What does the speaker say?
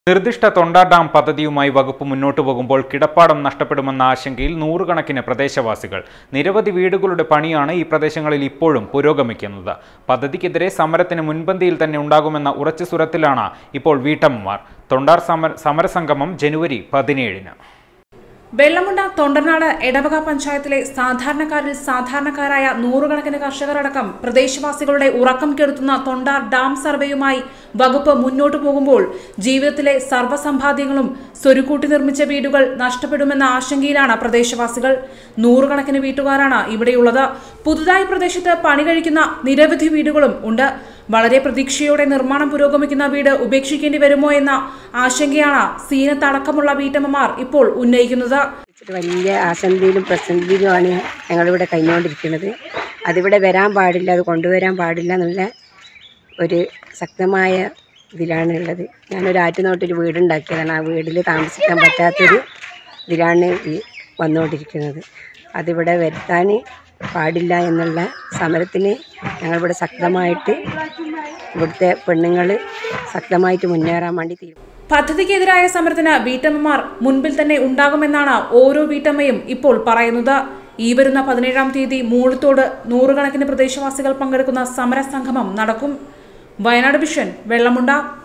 നിർദ്ദിഷ്ട തൊണ്ട ഡാം പദ്ധതിയുമായി വകുപ്പ് മുന്നോട്ടു പോകുമ്പോൾ കിടപ്പാടം നഷ്ടപ്പെടുമെന്ന ആശങ്കയിൽ നൂറുകണക്കിന് പ്രദേശവാസികൾ നിരവധി വീടുകളുടെ പണിയാണ് ഈ പ്രദേശങ്ങളിൽ ഇപ്പോഴും പുരോഗമിക്കുന്നത് പദ്ധതിക്കെതിരെ സമരത്തിന് മുൻപന്തിയിൽ തന്നെ ഉണ്ടാകുമെന്ന ഉറച്ച സ്വരത്തിലാണ് ഇപ്പോൾ വീട്ടമ്മമാർ തൊണ്ടാർ സമര സമരസംഗമം ജനുവരി പതിനേഴിന് വെള്ളമുണ്ട തൊണ്ടനാട് എടവക പഞ്ചായത്തിലെ സാധാരണക്കാരിൽ സാധാരണക്കാരായ നൂറുകണക്കിന് കർഷകരടക്കം പ്രദേശവാസികളുടെ ഉറക്കം കെടുത്തുന്ന തൊണ്ടാർ ഡാം സർവേയുമായി വകുപ്പ് മുന്നോട്ടു പോകുമ്പോൾ ജീവിതത്തിലെ സർവ്വസമ്പാദ്യങ്ങളും സ്വരുക്കൂട്ടി നിർമ്മിച്ച വീടുകൾ നഷ്ടപ്പെടുമെന്ന ആശങ്കയിലാണ് പ്രദേശവാസികൾ നൂറുകണക്കിന് വീട്ടുകാരാണ് ഇവിടെയുള്ളത് പുതുതായി പ്രദേശത്ത് പണി കഴിക്കുന്ന നിരവധി വീടുകളും ഉണ്ട് വളരെ പ്രതീക്ഷയോടെ നിർമ്മാണം പുരോഗമിക്കുന്ന വീട് ഉപേക്ഷിക്കേണ്ടി വരുമോ എന്ന ആശങ്കയാണ് സീനത്തടക്കമുള്ള വീട്ടമ്മമാർ ഇപ്പോൾ ഉന്നയിക്കുന്നത് വെച്ചിട്ട് വലിയ ആശങ്കയിലും പ്രതിസന്ധിയിലുമാണ് ഞങ്ങളിവിടെ കഴിഞ്ഞുകൊണ്ടിരിക്കുന്നത് അതിവിടെ വരാൻ പാടില്ല അത് കൊണ്ടുവരാൻ പാടില്ല എന്നുള്ള ഒരു ശക്തമായ ഇതിലാണ് ഉള്ളത് ഞാനൊരു ആറ്റുനോട്ടൊരു വീടുണ്ടാക്കിയതാണ് ആ വീട്ടിൽ താമസിക്കാൻ പറ്റാത്തൊരു ഇതിലാണ് ഈ വന്നുകൊണ്ടിരിക്കുന്നത് അതിവിടെ വരുത്താൻ പാടില്ല എന്നുള്ള സമരത്തിന് ഞങ്ങളിവിടെ ശക്തമായിട്ട് ഇവിടുത്തെ പെണ്ണുങ്ങൾ ശക്തമായിട്ട് മുന്നേറാൻ വേണ്ടി തീരുമാനിച്ചു പദ്ധതിക്കെതിരായ സമരത്തിന് വീട്ടമ്മമാർ മുൻപിൽ തന്നെ ഉണ്ടാകുമെന്നാണ് ഓരോ വീട്ടമ്മയും ഇപ്പോൾ പറയുന്നത് ഈ വരുന്ന പതിനേഴാം തീയതി മൂളത്തോട് നൂറുകണക്കിന് പ്രദേശവാസികൾ പങ്കെടുക്കുന്ന സമരസംഗമം നടക്കും വയനാട് വിഷൻ വെള്ളമുണ്ട